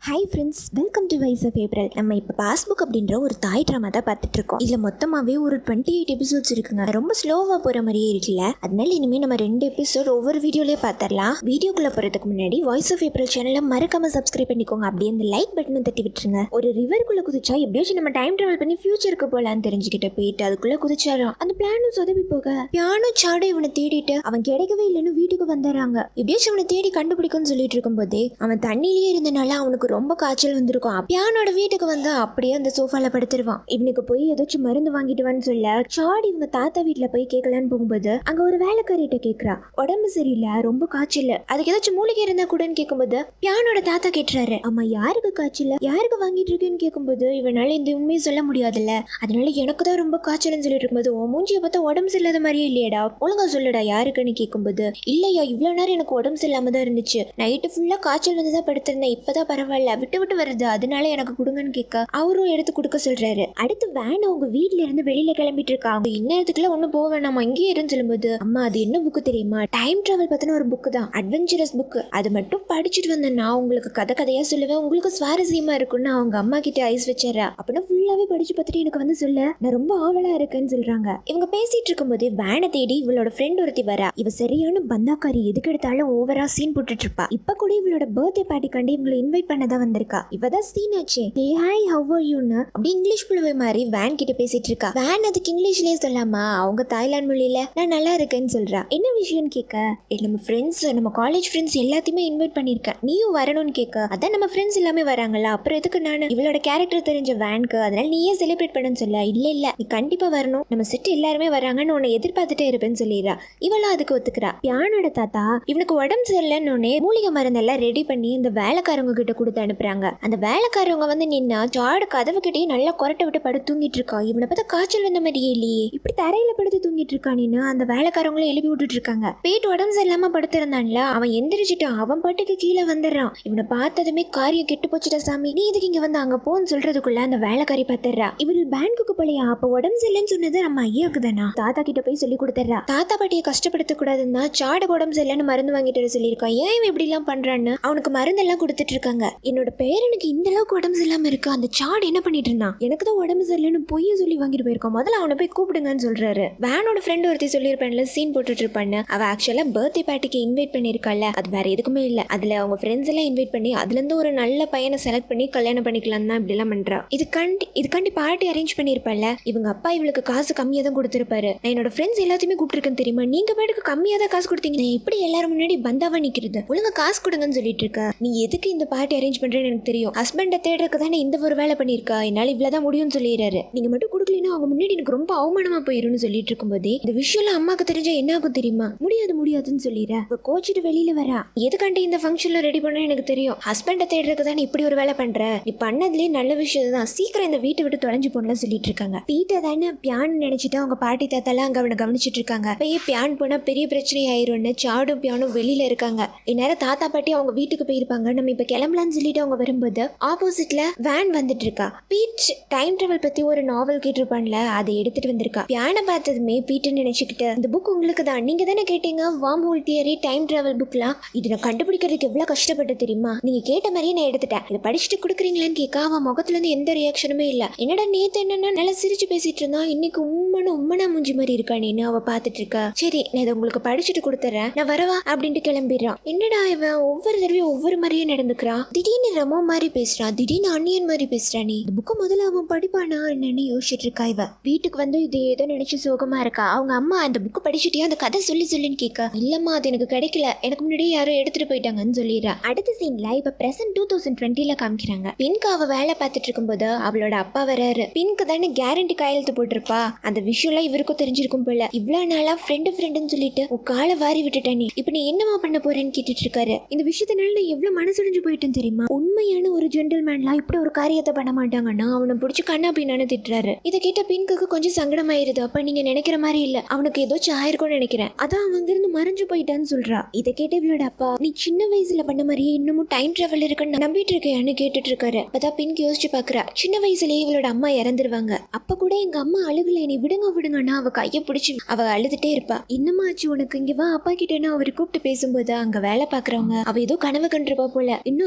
hi friends welcome to wise of April நம்ம இப்போ passbook அப்படின்ற ஒரு தாய் ட்ராமா தான் பார்த்துட்டு இருக்கோம் இதில் மொத்தமாகவே ஒரு டுவெண்ட்டி எயிட் எபிசோட்ஸ் இருக்குங்க ரொம்ப ஸ்லோவாக போகிற மாதிரியே இருக்குல்ல அதனால இனிமேல் நம்ம ரெண்டு எபிசோட் ஒவ்வொரு வீடியோலேயே பார்த்துடலாம் வீடியோக்குள்ளே போகிறதுக்கு முன்னாடி வாய்ஸ் ஆஃப் ஏப்ரல் சேனலை மறக்காம சப்ஸ்கிரைப் பண்ணிக்கோங்க அப்படியே அந்த லைக் பட்டனும் தட்டி விட்டுருங்க ஒரு ரிவருக்குள்ளே குதிச்சா எப்படியாச்சும் நம்ம டைம் ட்ராவல் பண்ணி ஃபியூச்சருக்கு போகலான்னு தெரிஞ்சுக்கிட்ட போயிட்டு அதுக்குள்ளே குதிச்சாராம் அந்த பிளானும் சொதப்பி போக பியானோ சாடு இவனை தேடிட்டு அவன் கிடைக்கவே இல்லைன்னு வீட்டுக்கு வந்துடுறாங்க எப்படியாச்சும் அவனை தேடி கண்டுபிடிக்கும்னு சொல்லிட்டு இருக்கும்போதே அவன் தண்ணியிலேயே இருந்தனால அவனுக்கு ரொம்ப காய்ச்சல் வந்திருக்கும் பியானோட வீட்டுக்கு வந்து அப்படியே அந்த சோஃபால படுத்துருவான் இவனுக்கு போய் ஏதாச்சும் மருந்து வாங்கிட்டு வான்னு சொல்ல சாடி இவங்க தாத்தா வீட்டுல போய் கேட்கலான்னு போகும்போது அங்க ஒரு வேலைக்காரிட்ட கேக்குறா உடம்பு சரியில்லை ரொம்ப காய்ச்சல் அதுக்கு ஏதாச்சும் மூலிகை இருந்தா கூடன்னு கேட்கும்போது பியானோட தாத்தா கேட்டுறாரு அம்மா யாருக்கு காய்ச்சல் யாருக்கு வாங்கிட்டு இருக்கேன்னு கேட்கும்போது இவனால இந்த உண்மையை சொல்ல முடியாதுல்ல அதனால எனக்கு தான் ரொம்ப காய்ச்சல்னு சொல்லிட்டு இருக்கும்போது உன் மூஞ்சியை பார்த்தா உடம்பு சரியில்லாத மாதிரியே இல்லையடா ஒழுங்கா சொல்லுடா யாருக்குன்னு கேட்கும்போது இல்லையா இவ்வளோ நேரம் எனக்கு உடம்பு சரியில்லாம தான் இருந்துச்சு நைட்டு ஃபுல்லாக காய்ச்சல் வந்து தான் படுத்திருந்தேன் இப்போதான் பரவாயில்ல விட்டு விட்டு வருது அதனால எனக்கு கொடுங்கன்னு கேட்க அவரும் எடுத்து கொடுக்க சொல்றாரு அடுத்து வேன் அவங்க வீட்ல இருந்து வெளியில கிளம்பிட்டு இருக்காங்க இந்நேரத்துக்குள்ள ஒன்றும் போக வேணாமா இங்கேயே இருந்து சொல்லும்போது அம்மா அது என்ன புக்கு தெரியுமா டைம் டிராவல் பத்தின ஒரு புக்கு தான் அட்வென்ச்சரஸ் புக்கு அது மட்டும் படிச்சுட்டு வந்தேன் நான் உங்களுக்கு கதை கதையா சொல்லுவேன் உங்களுக்கு சுவாரஸ்யமா இருக்கும்னு அவங்க அம்மா கிட்ட ஐஸ் வச்சிடறா அப்படின்னா ஃபுல்லாவே படிச்சு பார்த்துட்டு எனக்கு வந்து சொல்ல நான் ரொம்ப ஆவலா இருக்கேன்னு சொல்றாங்க இவங்க பேசிட்டு இருக்கும்போது வேனை தேடி இவளோட ஃப்ரெண்ட் ஒருத்தி வரா இவ சரியான பந்தாக்காரி எதுக்கு எடுத்தாலும் ஓவரா சீன் போட்டுட்டு இருப்பா இப்ப கூட இவளோட பர்த்டே பார்ட்டி கண்டு இவங்களை இன்வைட் பண்ணதா வந்திருக்கா இவ தான் சீன் ஆச்சே ஹே ஹாய் ஹவ் ஆர் யூன்னு அப்படி இங்கிலீஷ் புலவை மாதிரி வேன் கிட்ட பேசிட்டு இருக்கா வேன் அதுக்கு இங்கிலீஷ்லயே சொல்லாமா அவங்க தாய்லாந்து மொழியில நான் நல்லா இருக்கேன்னு சொல்றா என்ன விஷயம்னு கேட்க "ஏ, நம்ம ஃப்ரெண்ட்ஸ் நம்ம காலேஜ் ஃப்ரெண்ட்ஸ் எல்லாத்தையுமே இன்வைட் பண்ணிருக்கேன் நீயும் வரணும்னு கேட்க அதான் நம்ம ஃப்ரெண்ட்ஸ் எல்லாமே வராங்களா அப்புறம் எதுக்கு நான் இவளோட கேரக்டர் தெரிஞ்ச வேனுக்கு அதனால நீயே செலிப்ரேட் பண்ணுன்னு சொல்ல இல்ல இல்ல நீ கண்டிப்பா வரணும் நம்ம செட் எல்லாருமே வராங்கன்னு உன்னை எதிர்பார்த்துட்டே இருப்பேன்னு சொல்லிடுறா இவளும் அதுக்கு ஒத்துக்கிறா பியானோட தாத்தா இவனுக்கு உடம்பு சரியில்லைன்னு உடனே மூலிகை மருந்தெல்லாம் ரெடி பண்ணி இந்த வேலைக்காரங்க கிட்ட கொடுத்து அனுப்புறாங்க அந்த வேலைக்காரவங்க வந்து நின்னா சாடு கதவு கிட்டயே நல்லா கொரட்டை விட்டு படுத்து தூங்கிட்டு இருக்கா இவனை பார்த்தா காய்ச்சல் வந்த மாதிரியே இல்லையே இப்படி தரையில படுத்து தூங்கிட்டு இருக்கானின்னு அந்த வேலைக்காரங்களும் எழுப்பி விட்டுட்டு இருக்காங்க பேட்டு உடம்பு சரியில்லாம படுத்திருந்தான்ல அவன் எந்திரிச்சிட்டு அவன் பாட்டுக்கு கீழே வந்துடுறான் இவனை பார்த்ததுமே காரியம் கெட்டு போச்சுடா சாமி நீ இதுக்கு இங்க வந்து அங்க போன்னு சொல்றதுக்குள்ள அந்த வேலைக்காரி பார்த்துடுறா இவர் பேங்க்குக்கு போலையா அப்ப உடம்பு சரியில்லைன்னு சொன்னது நம்ம ஐயாவுக்கு தானா தாத்தா கிட்ட போய் சொல்லி கொடுத்துட்றா தாத்தா பாட்டியை கஷ்டப்படுத்த கூடாதுன்னா சாடு உடம்பு சரியில்லைன்னு மருந்து வாங்கிட்டு வர சொல்லியிருக்கான் ஏன் இவன் இப்படி எல்லாம் பண்றான்னு அவனுக்கு மருந்தெல்லாம் கொடுத்துட்டு இருக்காங்க என்னோட பேரனுக்கு இந்த அளவுக்கு உடம்பு சரியில்லாம இருக்கு அந்த சாடு என்ன பண்ணிட்டு இருந்தான் எனக்கு தான் உடம்பு சரியில்லைன்னு பொய்ய சொல்லி வாங்கிட்டு போயிருக்கான் முதல்ல அவனை போய் கூப்பிடுங்கன்னு சொல்றாரு வேனோட ஃப்ரெண்ட் ஒருத்தி சொல்லியிருப்பான்ல சீன் போட்டுட்டு இருப்பான்னு அவ ஆக்சுவலா பர்த்டே பார்ட்டிக்கு இன்வைட் பண்ணியிருக்கால அது வேற எதுக்குமே இல்ல அதுல அவங்க ஃப்ரெண்ட்ஸ் எல்லாம் இன்வைட் பண்ணி அதுல இருந்து ஒரு நல்ல பையனை செலக்ட் பண்ணி கல்யாணம் பண்ணிக்கலாம் தான் இப்படி எல்லாம் பண்றா இது கண்டி இது கண்டி பார்ட்டி அரேஞ்ச் பண்ணியிருப்பால இவங்க அப்பா இவளுக்கு காசு கம்மியா தான் கொடுத்திருப்பாரு நான் என்னோட ஃப்ரெண்ட்ஸ் எல்லாத்தையுமே கூப்பிட்டுருக்கேன் தெரியுமா நீங்க பாட்டுக்கு கம்மியா தான் காசு கொடுத்தீங்க நான் எப்படி எல்லாரும் முன்னாடி பந்தாவா நிக்கிறது ஒழுங்கா காசு கொடுங்கன்னு சொல்லிட்டு இருக்க நீ எதுக்கு இந்த பார்ட்டி அரேஞ்ச் பண்றேன்னு எனக்கு தெரியும் ஹஸ்பண்டை தேடுறதுக்கு தானே இந்த ஒரு வேலை பண்ணியிருக்கா என்னால இவ்வளவுதான் முடியும்னு சொல்லிடுறாரு நீங்க மட்டும் கொடுக்கலன்னா அவங்க முன்னாடி எனக்கு ரொம்ப அவமானமா போயிரும்னு சொல்லிட்டு இருக்கும்போதே இந்த விஷயம்லாம் அம்மாக்கு தெரிஞ்சா என்ன ஆகும் தெரியுமா முடியாது முடியாதுன்னு சொல்லிடுற இப்ப கோச்சிட்டு வெளியில வரா எதுக்காண்டி இந்த ஃபங்க்ஷன்ல ரெடி பண்ண எனக்கு தெரியும் ஹஸ்பண்டை தேடுறதுக்கு தானே இப்படி ஒரு வேலை பண்ற நீ பண்ணதுலயே நல்ல விஷயம் தான் சீக்கிரம் இந்த வீட்டை விட்டு தொலைஞ்சு போனலாம் சொல்லிட்டு இருக்காங்க பீட்டர் தானே பியான் நினைச்சிட்டு அவங்க பாட்டி தாத்தாலாம் அங்க அவனை கவனிச்சிட்டு இருக்காங்க பைய பியான் போனா பெரிய பிரச்சனை ஆயிரும்னு சாடும் பியானும் வெளியில இருக்காங்க இந்நேரம் தாத்தா பாட்டி அவங்க வீட்டுக்கு போயிருப்பாங்க நம்ம இப்ப கிளம்பலாம்னு சொல்லிட்டு அவங்க வரும்போது ஆப்போசிட்ல வேன் வந்துட்டு இருக்கா பீச் டைம் டிராவல் பத்தி ஒரு நாவல் கேட்டிருப்பான்ல அதை எடுத்துட்டு வந்திருக்கா பியானை பார்த்ததுமே பீட்டர் நினைச்சுக்கிட்டு இந்த புக் உங்களுக்கு தான் நீங்க தானே கேட்டீங்க wormhole theory time travel புக்லாம் இது நான் கண்டுபிடிக்கிறதுக்கு எவ்வளவு கஷ்டப்பட்டு தெரியுமா நீங்க கேட்ட மாதிரியே நான் எடுத்துட்டேன் இதை படிச்சுட்டு கொடுக்குறீங்களான்னு கேட்க அவன் முகத்துல இருந்து எந்த ரியாக்ஷனுமே இல்ல என்னடா நேத்து என்னன்னா நல்லா சிரிச்சு பேசிட்டு இருந்தான் இன்னைக்கு உம்மனு உம்மனா மூஞ்சி மாதிரி இருக்கானேன்னு அவ பாத்துட்டு இருக்கா சரி நான் இதை உங்களுக்கு படிச்சுட்டு கொடுத்துறேன் நான் வரவா அப்படின்ட்டு கிளம்பிடுறான் என்னடா இவன் ஒவ்வொரு தடவையும் ஒவ்வொரு மாதிரியே நடந்துக்கிறான் திடீர்னு ரமோ மாதிரி பேசுறான் திடீர்னு அன்னியன் மாதிரி பேசுறான் நீ இந்த புக்கை முதல்ல அவன் படிப்பானா என்னன்னு யோசிச்சுட்டு இருக்கா இவ வீட்டுக்கு வந்து இது ஏதோ நினைச்சு சோகமா இருக்கா அவங்க அம்மா அந்த புக்கு படிச்சுட்டியா அந்த கதை சொல்லி சொல்லுன்னு கேட்க இல்லம்மா அது எனக்கு கிடைக்கல எனக்கு முன்னாடியே யாரோ எடுத்துட்டு போயிட்டாங்கன்னு சொல்லிடுறா அடுத்த சீன்ல இப்ப பிரசன்ட் டூ தௌசண்ட் டுவெண்ட்டில காமிக்கிறாங்க பின்க்கு அவ வேலை பார்த்துட்டு இருக்கும்போது அவளோட அப்பா வராரு பின்க்கு தானே கேரண்டி கையெழுத்து போட்டிருப்பா அந்த விஷயம்லாம் இவருக்கும் தெரிஞ்சிருக்கும் போல இவ்வளவு நாளா ஃப்ரெண்டு ஃப்ரெண்டுன்னு சொல்லிட்டு உன் காலை வாரி விட்டுட்ட நீ இப்ப நீ என்னமா பண்ண போறேன்னு கேட்டுட்டு இருக்காரு இந்த விஷயத்தினால நான் எவ்வளவு மனசுடைஞ்சு போயிட்டேன் தெரியுமா உண்மையான ஒரு ஜென்டில்மேன்லாம் இப்படி ஒரு காரியத்தை பண்ண மாட்டாங்கன்னா அவனை பிடிச்சி கண்ணா பின்னான்னு திட்டுறாரு இதை கேட்ட பின்க்கு கொஞ்சம் சங்கடமாயிருது அப்ப நீங்க நினைக்கிற மாதிரி இல்ல அவனுக்கு ஏதோ ஆயிருக்கும்னு நினைக்கிறேன் அதான் அவங்க இருந்து மறைஞ்சு போயிட்டான்னு சொல்றா இதை கேட்ட இவளோட அப்பா நீ சின்ன வயசுல பண்ண மாதிரியே இன்னமும் டைம் டிராவல் இருக்குன்னு நம்பிட்டு இருக்கையான்னு கேட்டுட்டு இருக்காரு அப்பதான் பின்க்கு யோசிச்சு பாக்குறா சின்ன வயசுலயே இவளோட அம்மா இறந்துருவாங்க அப்ப கூட எங்க அம்மா அழுகல நீ விடுங்க விடுங்கன்னா அவ கைய பிடிச்சி அவ அழுதுட்டே இருப்பா என்னம்மா ஆச்சு உனக்கு இங்க வா அப்பா கிட்டன்னு அவர் கூப்பிட்டு பேசும்போது அங்க வேலை பாக்குறவங்க அவ ஏதோ கனவு கண்டிருப்பா போல இன்னும் அம்மா சாக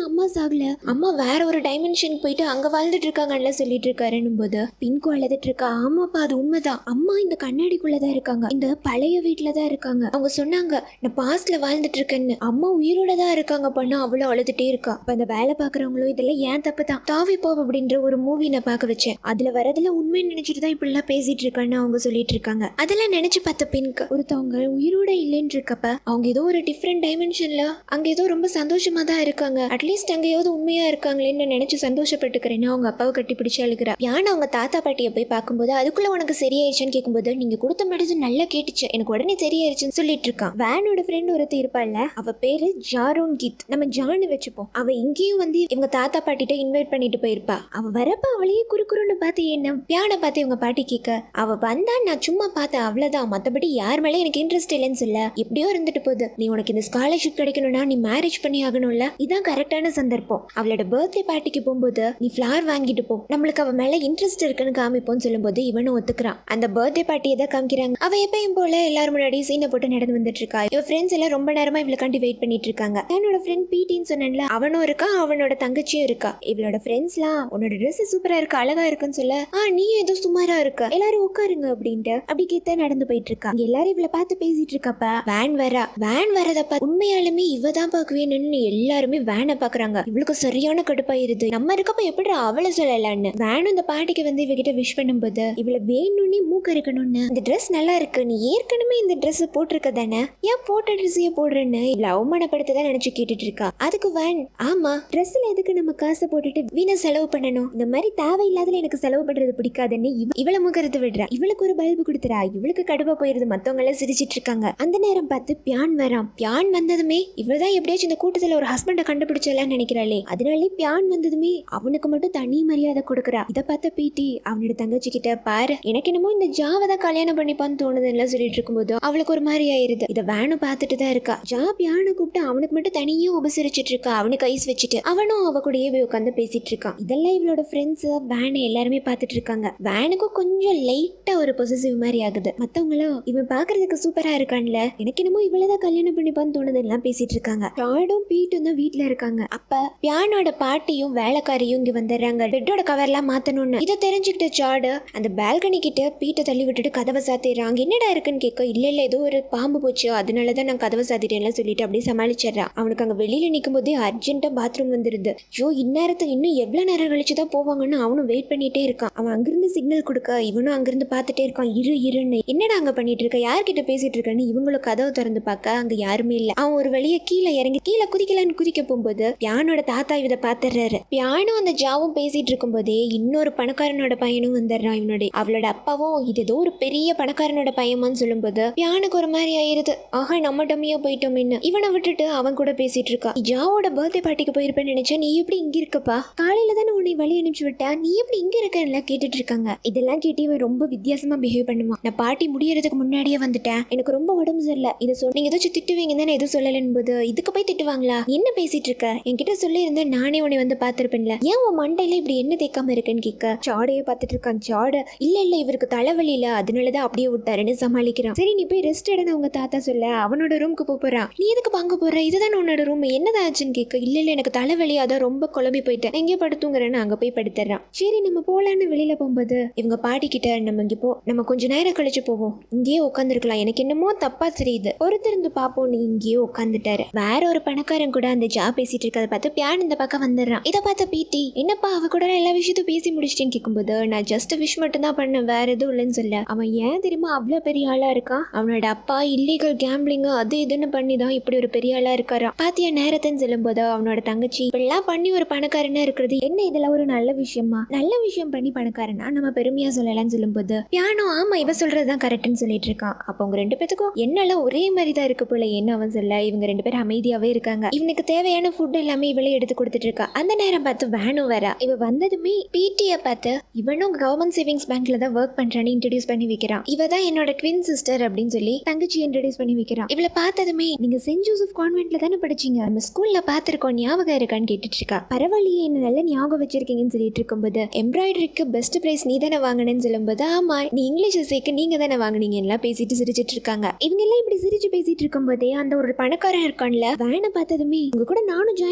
ஆகல அம்மா வேற ஒரு டைமென்ஷனுக்கு போயிட்டு அங்க வாழ்ந்துட்டு இருக்காங்கன்னு சொல்லிட்டு இருக்காருன்னும் போது பின்கு அழுதுட்டு இருக்கா ஆமாப்பா அது உண்மைதான் அம்மா இந்த கண்ணாடிக்குள்ளதான் இருக்காங்க இந்த பழைய வீட்டுல தான் இருக்காங்க அவங்க சொன்னாங்க நான் பாஸ்ட்ல வாழ்ந்துட்டு இருக்கேன்னு அம்மா உயிரோட தான் இருக்காங்க பண்ணா அவ்வளோ அழுதுட்டே இருக்கா அப்ப அந்த வேலை பாக்குறவங்களும் இதெல்லாம் ஏன் தப்பு தான் தாவி போ அப்படின்ற ஒரு மூவி நான் பார்க்க வச்சேன் அதுல வரதுல உண்மை நினைச்சிட்டு தான் இப்படிலாம் பேசிட்டு இருக்கான்னு அவங்க சொல்லிட்டு இருக்காங்க அதெல்லாம் நினைச்சு பார்த்த பின்க்கு ஒருத்தவங்க உயிரோட இல்லைன்னு இருக்கப்ப அவங்க ஏதோ ஒரு டிஃப்ரெண்ட் டைமென்ஷன்ல அங்க ஏதோ ரொம்ப சந்தோஷமா தான் இருக்காங்க அட்லீஸ்ட் அங்கேயாவது உண்மையா இருக்காங்களேன்னு நான் நினைச்சு சந்தோஷப்பட்டுக்கிறேன்னு அவங்க அப்பாவை கட்டி பிடிச்சு அழுகிறா யானை அவங்க தாத்தா பாட்டியை போய் பார்க்கும்போது அதுக்குள்ள உனக்கு சரியாயிருச்சுன்னு கேட்கும்போது நீங்க கொடுத்த மெடிசன் நல்லா கேட்டுச்சு எனக்கு உடனே சரியாயிருச்சுன்னு சொல்லிட்டு இருக்கான் வேனோட ஃப்ரெண்ட் ஒருத்தர் இருப்பாள்ல அவ பேரு ஜாரோன் கீத் நம்ம ஜானு வச்சுப்போம் அவ இங்கேயும் வந்து இவங்க தாத்தா பாட்டிட்ட இன்வைட் பண்ணிட்டு போயிருப்பா அவ வரப்ப அவளையே குறுக்குறுன்னு பார்த்து என்ன பியானை பார்த்து இவங்க பாட்டி கேட்க அவ வந்தா நான் சும்மா பார்த்தேன் அவ்வளவுதான் மத்தபடி யார் மேலே எனக்கு இன்ட்ரெஸ்ட் இல்லைன்னு சொல்ல எப்படியோ இருந்துட்டு போகுது நீ உனக்கு இந்த ஸ்காலர்ஷிப் கிடைக்கணும்னா நீ மேரேஜ் பண்ணி ஆகணும்ல இதான் கரெக்டான சந்தர்ப்பம் அவளோட பர்த்டே பார்ட்டிக்கு போகும்போது நீ ஃப்ளார் வாங்கிட்டு போ நம்மளுக்கு அவ மேல இன்ட்ரெஸ்ட் இருக்குன்னு காமிப்போம்னு சொல்லும்போது இவனும் ஒத்துக்கிறான் அந்த பர்த்டே பார்ட்டி எதை காமிக்கிறாங்க அவ எப்பயும் போல எல்லாரும் முன்னாடி சீனை போட்டு நடந்து வந்துட்டு இருக்கா இவ ஃப்ரெண்ட்ஸ் எல்லாம் ரொம்ப நேரமா இவளுக்காண்டி வெயிட் பண்ணிட்டு இருக்காங்க என்னோட ஃப்ரெண்ட் பிடின்னு சொன்னேன்ல அவனும் இருக்கா அவனோட தங்கச்சியும் இருக்கா இவளோட ஃப்ரெண்ட்ஸ்லாம் உன்னோட ட்ரெஸ் சூப்பரா இருக்கு அழகா இருக்குன்னு சொல்ல ஆ நீ ஏதோ சுமாரா இருக்க எல்லாரும் உட்காருங்க அப்படின்ட்டு அப்படி கீத்த நடந்து போயிட்டு இருக்கா இங்க எல்லாரும் இவளை பார்த்து பேசிட்டு இருக்கப்ப வேன் வரா வேன் வரதப்ப உண்மையாலுமே இவ தான் பாக்குவேன்னு எல்லாருமே வேனை பாக்குறாங்க இவளுக்கு சரியான கடுப்பாயிருது நம்ம இருக்கப்ப எப்படி அவளை சொல்லலான்னு வேனும் இந்த பாட்டிக்கு வந்து இவகிட்ட விஷ் பண்ணும்போது இவளை வேணும்னே மூக்க இருக்கணும்னு இந்த ட்ரெஸ் நல்லா இருக்கு நீ ஏற்கனவே இந்த ட்ரெஸ் போட்டிருக்க தானே ஏன் போட்ட ட்ரெஸ்ஸையே போடுறேன்னு இவளை அவமானப்படுத்ததான் நினைச்சு கேட்டுட்டு இருக்கா அதுக்கு வேன் ஆமா ட்ரெஸ்ல எதுக்கு நம்ம காசை போட்டுட்டு வீணா செலவு பண்ணணும் இந்த மாதிரி தேவையில்லாதல எனக்கு செலவு பண்றது பிடிக்காதுன்னு இவ இவளை முகரத்து விடுறா இவளுக்கு ஒரு பல்பு கொடுத்துறா இவளுக்கு கடுப்பா போயிருது மத்தவங்க எல்லாம் சிரிச்சிட்டு இருக்காங்க அந்த நேரம் பார்த்து பியான் வரான் பியான் வந்ததுமே இவதான் எப்படியாச்சும் இந்த கூட்டத்துல ஒரு ஹஸ்பண்டை கண்டுபிடிச்சலாம்னு நினைக்கிறாளே அதனாலே பியான் வந்ததுமே அவனுக்கு மட்டும் தனி மரியாதை கொடுக்குறா இதை பார்த்த பீட்டி அவனோட தங்கச்சி கிட்ட பாரு எனக்கு என்னமோ இந்த ஜாவை தான் கல்யாணம் பண்ணிப்பான்னு தோணுதுன்னு சொல்லிட்டு இருக்கும்போது அவளுக்கு ஒரு மாதிரி ஆயிருது இதை வேணும் பார்த்துட்டு தான் இருக்கா ஜா பியானை கூப்பிட்டு அவனுக்கு மட்டும் தனியே உபசரிச்சிட்டு இருக்கா அவனுக்கு ஐஸ் வச்சுட்டு அவனும் அவ கூடயே போய் உட்காந்து பேசிட்டு இருக்கான் இதெல்லாம் இவளோட ஃப்ரெண்ட்ஸ் வேனை எல்லாருமே பார்த்துட்டு இருக்காங்க வேனுக்கும் கொஞ்சம் லைட்டா ஒரு பொசிசிவ் மாதிரி ஆகுது மத்தவங்களும் இவன் பாக்குறதுக்கு சூப்பரா இருக்கான்ல எனக்கு என்னமோ இவ்வளவுதான் கல்யாணம் பண்ணிப்பான்னு தோணுது எல்லாம் பேசிட்டு இருக்காங்க டாடும் பீட்டும் தான் வீட்டுல இருக்காங்க அப்ப பியானோட பாட்டியும் வேலைக்காரியும் இங்க வந்துடுறாங்க பெட்டோட கவர்லாம் மாத்தணும்னு இதை தெரிஞ்சுக்கிட்ட சாடு அந்த பால்கனி கிட்ட பீட்டை தள்ளி விட்டுட்டு கதவை சாத்திடுறாங்க என்னடா இருக்குன்னு கேட்க இல்ல இல்ல ஏதோ ஒரு பாம்பு போச்சு அதனாலதான் நான் கதவை சாத்திட்டேன்ல சொல்லிட்டு அப்படியே சமாளிச்சிடுறான் அவனுக்கு அங்க வெளியில நிற்கும் போதே அர்ஜென்ட்டா பாத்ரூம் வந்துருது ஐயோ இந்நேரத்துக்கு இன்னும் எவ்வளவு நேரம் கழிச்சு தான் போவாங்கன்னு அவனும் வெயிட் பண்ணிட்டே இருக்கான் அவன் அங்கிருந்து சிக்னல் கொடுக்க இவனும் அங்கிருந்து பார்த்துட்டே இருக்கான் இரு இருன்னு என்னடா அங்க பண்ணிட்டு இருக்க யார்கிட்ட பேசிட்டு இருக்கன்னு இவங்களும் கதவை திறந்து பார்க்க அங்க யாருமே இல்ல அவன் ஒரு வழியா கீழே இறங்கி கீழே குதிக்கலான்னு குதிக்க போகும்போது பியானோட தாத்தா இதை பாத்துறாரு பியானும் அந்த ஜாவும் பேசிட்டு இருக்கும்போதே இன்னொரு பணக்காரனோட பையனும் வந்துடுறான் இவனோட அவளோட அப்பாவும் இது ஏதோ ஒரு பெரிய பணக்காரனோட பையமான்னு சொல்லும்போது பியானுக்கு ஒரு மாதிரி ஆயிருது ஆஹா நம்ம டம்மியா போயிட்டோம்னு இவனை விட்டுட்டு அவன் கூட பேசிட்டு இருக்கா நீ ஜாவோட பர்த்டே பார்ட்டிக்கு போயிருப்பேன்னு நினைச்சா நீ எப்படி இங்க இருக்கப்பா காலையில தானே உன்னை வழி அனுப்பிச்சு விட்டா நீ எப்படி இங்க இருக்கன்னு கேட்டுட்டு இருக்காங்க இதெல்லாம் கேட்டு இவன் ரொம்ப வித்தியாசமா பிஹேவ் பண்ணுவான் நான் பார்ட்டி முடியறதுக்கு முன்னாடியே வந்துட்டேன் எனக்கு ரொம்ப உடம்பு சரியில்லை இதை சொல் நீங்க ஏதாச்சும் திட்டுவீங்க தானே எதுவும் சொல்லலன்னு போது இதுக்கு போய் திட்டுவாங்களா என்ன பேசிட்டு இருக்க என்கிட்ட சொல்லி இருந்தா நானே உன்னை வந்து பார்த்திருப்பேன்ல ஏன் உன் மண்டையில இப்படி என்ன தேக்காம இருக்கேன்னு கேட்க சாடையே பார்த்துட்டு இருக்கான் சாட இல்ல இல்ல இவருக்கு தலைவலி இல்ல அதனாலதான் அப்படியே விட்டாருன்னு சமாளிக்கிறான் சரி நீ போய் ரெஸ்ட் எடுன்னு அவங்க தாத்தா சொல்ல அவனோட ரூமுக்கு போக போறான் நீ எதுக்கு பங்க போற இதுதான் உன்னோட ரூம் என்னதான் ஆச்சுன்னு கேட்க இல்ல இல்ல எனக்கு தலைவலி அதான் ரொம்ப குழம்பி போயிட்டேன் எங்கே படுத்துங்கிறேன்னு அங்க போய் படுத்துறான் சரி நம்ம போலான்னு வெளியில போகும்போது இவங்க பாட்டி கிட்ட நம்ம இங்க போ நம்ம கொஞ்ச நேரம் கழிச்சு போவோம் இங்கேயே உட்காந்துருக்கலாம் எனக்கு என்னமோ தப்பா தெரியுது பொறுத்திருந்து பாப்போம் நீ இங்கேயே உட்காந்துட்டாரு வேற ஒரு பணக்காரன் கூட அந்த ஜா பேசிட்டு இருக்கதை பார்த்து பியான் இந்த பக்கம் வந்துடுறான் இதை பார்த்த பீட்டி என்னப்பா அவ கூட நான் எல்லா விஷயத்தையும் பேசி முடிச்சிட்டேன்னு கேட்கும்போது நான் ஜஸ்ட் விஷ் மட்டும் தான் பண்ணேன் வேற எதுவும் இல்லைன்னு சொல்ல அவன் ஏன் தெரியுமா அவ்வளோ பெரிய ஆளா இருக்கான் அவனோட அப்பா இல்லீகல் கேம்பிளிங் அது இதுன்னு பண்ணி தான் இப்படி ஒரு பெரிய ஆளா இருக்காராம் பாத்தியா நேரத்தைன்னு சொல்லும்போது அவனோட தங்கச்சி இப்படிலாம் பண்ணி ஒரு பணக்காரனா இருக்கிறது என்ன இதெல்லாம் ஒரு நல்ல விஷயமா நல்ல விஷயம் பண்ணி பணக்காரனா நம்ம பெருமையா சொல்லலாம்னு சொல்லும்போது பியானோ ஆமா இவ சொல்றதுதான் கரெக்ட்னு சொல்லிட்டு இருக்கான் அப்போ அவங்க ரெண்டு பேத்துக்கும் என்னெல்லாம் ஒரே மாதிரி தான் இருக்கு போல என்ன அவன் சொல்ல இவங்க ரெண்டு பேரும் அமைதியாவே இருக்காங்க இவனுக்கு தேவையான ஃபுட் எல்லாமே இவளே எடுத்து கொடுத்துட்டு இருக்கா அந்த நேரம் பார்த்து வேணும் வரா இவ வந்ததுமே பிடிய பார்த்து இவனும் கவர்மெண்ட் சேவிங்ஸ் பேங்க்ல தான் ஒர்க் பண்றான்னு இன்ட்ரடியூஸ் பண்ணி வைக்கிறான் இவ தான் என்னோட ட்வின் சிஸ்டர் அப்படின்னு சொல்லி தங்கச்சி இன்ட்ரடியூஸ் பண்ணி வைக்கிறான் இவளை பார்த்ததுமே நீங்க சென்ட் ஜோசப் கான்வென்ட்ல தானே படிச்சீங்க நம்ம ஸ்கூல்ல பார்த்திருக்கோம் ஞாபகம் இருக்கான்னு கேட்டுட்டு இருக்கா பரவாயில்லையே என்ன நல்ல ஞாபகம் வச்சிருக்கீங்கன்னு சொல்லிட்டு இருக்கும்போது எம்ப்ராய்டரிக்கு பெஸ்ட் பிரைஸ் நீ தானே வாங்கினேன்னு சொல்லும்போது ஆமா நீ இங்கிலீஷ் சேர்க்க நீங்க தானே வாங்குனீங்க எல்லாம் பேசிட்டு சிரிச்சிட்டு இருக்காங்க இவங்க எல்லாம் இப்படி சிரிச்சு பேசிட்டு இருக்கும்போதே அந்த ஒரு பணக்காரன் இருக்கான்ல வேனை பார்த்ததுமே உங்க கூட நானும் ஜாயின் பண்ணிக்கலாம்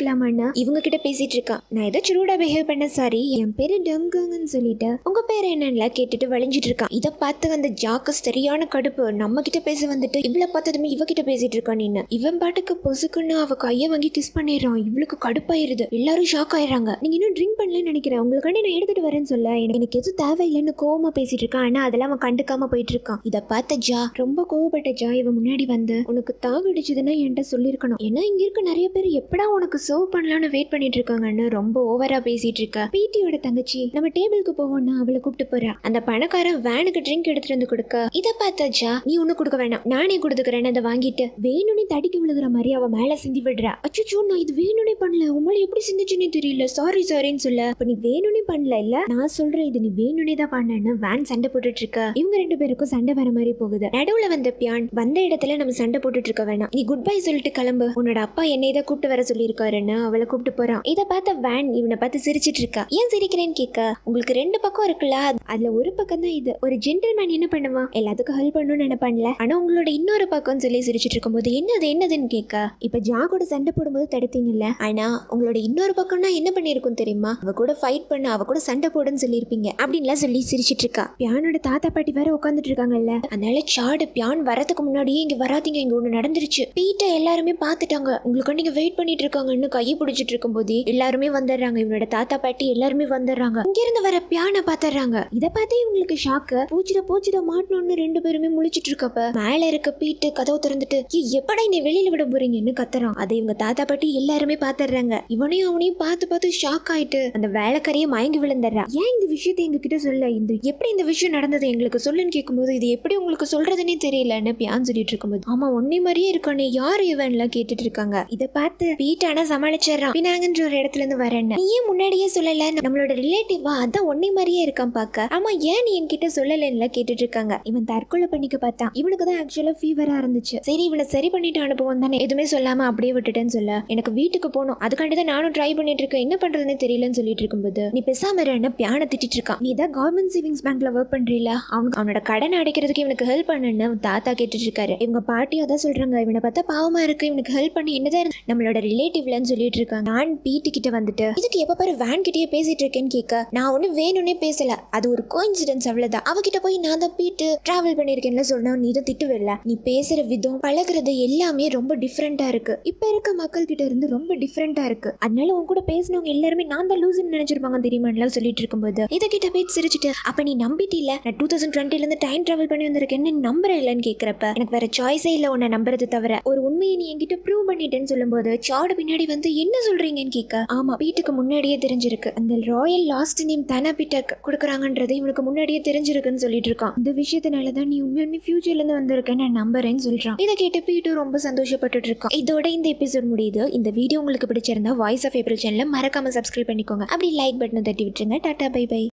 பேசிக்கலாமான்னு இவங்க கிட்ட பேசிட்டு இருக்கான் நான் ஏதாச்சும் ரூடா பிஹேவ் பண்ண சாரி என் பேரு டம்கங்கன்னு சொல்லிட்டு உங்க பேர் என்னன்னு கேட்டுட்டு வழிஞ்சிட்டு இருக்கான் இதை பார்த்து அந்த ஜாக்கு சரியான கடுப்பு நம்ம கிட்ட பேச வந்துட்டு இவ்வளவு பார்த்ததுமே இவகிட்ட பேசிட்டு இருக்கான் நீனு இவன் பாட்டுக்கு பொசுக்குன்னு அவ கையை வாங்கி கிஸ் பண்ணிடுறான் இவளுக்கு கடுப்பாயிருது எல்லாரும் ஷாக் ஆயிடுறாங்க நீங்க இன்னும் ட்ரிங்க் பண்ணலன்னு நினைக்கிறேன் உங்களுக்காண்டி நான் எடுத்துட்டு வரேன்னு சொல்ல எனக்கு எனக்கு எதுவும் தேவையில்லைன்னு கோவமா பேசிட்டு இருக்கான் ஆனா அதெல்லாம் அவன் கண்டுக்காம போயிட்டு இருக்கான் இதை பார்த்த ஜா ரொம்ப கோவப்பட்ட ஜா இவன் முன்னாடி வந்து உனக்கு தாகடிச்சதுன்னா என்கிட்ட சொல்லியிருக்கணும் ஏன்னா இங்க இருக்க நிறைய பேர் எப்படா உனக்கு சர்வ் பண்ணலாம்னு வெயிட் பண்ணிட்டு இருக்காங்கன்னு ரொம்ப ஓவரா பேசிட்டு இருக்க பிடியோட தங்கச்சி நம்ம டேபிளுக்கு போவோம்னா அவளை கூப்பிட்டு போறா அந்த பணக்காரன் வேனுக்கு ட்ரிங்க் எடுத்துட்டு வந்து கொடுக்க இதை பார்த்தா ஜா நீ ஒண்ணு கொடுக்க வேணாம் நானே கொடுத்துக்கிறேன்னு அதை வாங்கிட்டு வேணும்னே தடிக்க விழுகிற மாதிரி அவ மேல சிந்தி விடுறா அச்சோ நான் இது வேணும்னே பண்ணல உங்களை எப்படி சிந்திச்சுன்னு தெரியல சாரி சாரின்னு சொல்ல அப்ப நீ வேணும்னே பண்ணல இல்ல நான் சொல்றேன் இது நீ வேணும்னே தான் பண்ணேன்னு வேன் சண்டை போட்டுட்டு இருக்க இவங்க ரெண்டு பேருக்கும் சண்டை வர மாதிரி போகுது நடுவுல வந்த பியான் வந்த இடத்துல நம்ம சண்டை போட்டுட்டு இருக்க வேணாம் நீ குட் பை சொல்லிட்டு கிளம்பு உன்னோட அப்பா என்னை தான் கூப்பிட்டு வர சொல்லியிருக்காருன்னு அவளை கூப்பிட்டு போறான் இதை பார்த்த வேன் இவனை பார்த்து சிரிச்சிட்டு இருக்கா ஏன் சிரிக்கிறேன்னு கேட்க உங்களுக்கு ரெண்டு பக்கம் இருக்குல்ல அதுல ஒரு பக்கம் தான் இது ஒரு ஜென்டில்மேன் என்ன பண்ணுவான் எல்லாத்துக்கும் ஹெல்ப் பண்ணணும்னு நினைப்பான்ல ஆனா உங்களோட இன்னொரு பக்கம்னு சொல்லி சிரிச்சிட்டு இருக்கும்போது என்னது என்னதுன்னு கேட்க இப்ப ஜா கூட சண்டை போடும்போது தடுத்தீங்கல்ல ஆனா உங்களோட இன்னொரு பக்கம்னா என்ன பண்ணிருக்கும் தெரியுமா அவ கூட ஃபைட் பண்ண அவ கூட சண்டை போடுன்னு சொல்லியிருப்பீங்க அப்படின்லாம் சொல்லி சிரிச்சிட்டு இருக்கா பியானோட தாத்தா பாட்டி வேற உட்காந்துட்டு இருக்காங்கல்ல அதனால சாடு பியான் வரதுக்கு முன்னாடியே இங்க வராதீங்க இங்க ஒண்ணு நடந்துருச்சு பீட்டை எல்லாருமே பார்த்துட்டாங்க உங்களுக்கு நீங்க வெயிட் பண்ணிட்டு இருக்காங்கன்னு கையை பிடிச்சிட்டு இருக்கும்போது எல்லாருமே வந்துடுறாங்க இவனோட தாத்தா பாட்டி எல்லாருமே வந்துடுறாங்க இங்க இருந்து வர பியானை பாத்துறாங்க இத பார்த்தே இவங்களுக்கு ஷாக்கு பூச்சிட பூச்சிட மாட்டணும்னு ரெண்டு பேருமே முழிச்சிட்டு இருக்கப்ப மேல இருக்க பீட்டு கதவு திறந்துட்டு "ஏய், எப்படா என்னை வெளியில விட போறீங்கன்னு கத்துறான் அதை இவங்க தாத்தா பாட்டி எல்லாருமே பாத்துடுறாங்க இவனையும் அவனையும் பார்த்து பார்த்து ஷாக் ஆயிட்டு அந்த வேலைக்காரியே மயங்கி விழுந்துடுறா ஏன் இந்த விஷயத்தை எங்க கிட்ட சொல்ல இந்த எப்படி இந்த விஷயம் நடந்தது எங்களுக்கு சொல்லுன்னு கேட்கும்போது இது எப்படி உங்களுக்கு சொல்றதுன்னே தெரியலன்னு பியான் சொல்லிட்டு இருக்கும்போது ஆமா உன்னை மாதிரியே இருக்கானே யார் இவன்லாம் கேட்டுட்டு இருக்காங்க இதை பார்த்து பீட்டானா சமாளிச்சிடறான் பினாங்கன்ற ஒரு இடத்துல இருந்து வரேன்னு நீ ஏன் முன்னாடியே சொல்லல நம்மளோட ரிலேட்டிவா அதான் உன்னை மாதிரியே இருக்கான் பார்க்க ஆமா ஏன் நீ என்கிட்ட சொல்லலன்னு கேட்டுட்டு இருக்காங்க இவன் தற்கொலை பண்ணிக்க பார்த்தான் இவனுக்கு தான் ஆக்சுவலா ஃபீவரா இருந்துச்சு சரி இவனை சரி பண்ணிட்டு அனுப்புவோம் தானே எதுவுமே சொல்லாம அப்படியே விட்டுட்டேன்னு சொல்ல எனக்கு வீட்டுக்கு போகணும் அதுக்காண்டி தான் நானும் ட்ரை பண்ணிட்டு இருக்கேன் என்ன பண்றதுன்னு தெரியலன்னு சொல்லிட்டு இருக்கும்போது நீ பெசாம என்ன பியானை திட்டிட்டு இருக்கான் நீ தான் கவர்மெண்ட் சேவிங்ஸ் பேங்க்ல ஒர்க் பண்றீல அவனுக்கு அவனோட கடன் அடைக்கிறதுக்கு இவனுக்கு ஹெல்ப் பண்ணுன்னு அவன் தாத்தா கேட்டுட்டு இருக்காரு இவங்க பாட்டியும் அதான் சொல்றாங்க இவனை பார்த்தா பாவமா இருக்கு இவனுக்கு ஹெல்ப் பண்ணி என்னதான் இருந்து- நம்மளோட ரிலேட்டிவ்லன்னு சொல்லிட்டு இருக்காங்க நான் பீட்டு கிட்ட வந்துட்டு இதுக்கு எப்ப பாரு வேன் கிட்டயே பேசிட்டு இருக்கேன்னு கேட்க நான் ஒன்னும் வேணும்னே பேசல அது ஒரு கோயின்சிடன்ஸ் அவ்வளவுதான் அவகிட்ட போய் நான் தான் பீட்டு டிராவல் பண்ணிருக்கேன்ல சொன்னா நீ தான் திட்டுவில்ல நீ பேசுற விதம் பழகுறது எல்லாமே ரொம்ப டிஃப்ரெண்டா இருக்கு இப்ப இருக்க மக்கள் கிட்ட இருந்து ரொம்ப டிஃப்ரெண்டா இருக்கு அதனால உன் கூட பேசினவங்க எல்லாருமே நான் தான் லூசுன்னு நினைச்சிருப்பாங்க தெரியுமான்லாம் சொல்லிட்டு இருக்கும்போது இதை கிட்ட போய் சிரிச்சிட்டு அப்ப நீ நம்பிட்டில நான் டூ தௌசண்ட் டுவெண்ட்டில இருந்து டைம் டிராவல் பண்ணி வந்திருக்கேன்னு நீ நம்புற இல்லைன்னு கேக்குறப்ப எனக்கு வேற சாய்ஸே இல்ல உன்னை நம்புறது தவிர ஒரு உண்மையை நீ என்கிட்ட ப்ரூவ் பண்ணிட்டேன்னு சொல்லும்போது சாடு பின்னாடி வந்து என்ன சொல்றீங்கன்னு கேட்க ஆமா வீட்டுக்கு முன்னாடியே தெரிஞ்சிருக்கு அந்த ராயல் லாஸ்ட் நேம் தானே பீட்டர் கொடுக்குறாங்கன்றது இவனுக்கு முன்னாடியே தெரிஞ்சிருக்குன்னு சொல்லிட்டு இருக்கான் இந்த விஷயத்தினால தான் நீ உண்மையுமே ஃபியூச்சர்ல இருந்து வந்திருக்கேன் நான் நம்புறேன்னு சொல்றான் இதை கேட்டு பீட்டு ரொம்ப சந்தோஷப்பட்டுட்டு இருக்கான் இதோட இந்த எபிசோட் முடியுது இந்த வீடியோ உங்களுக்கு பிடிச்சிருந்தா வாய்ஸ் ஆஃப் ஏப்ரல் சேனலை மறக்காம சப்ஸ்கிரைப் பண்ணிக்கோங்க அப்படி லைக் பட்டனை தட்டி விட்டுருங்க டாடா பை பை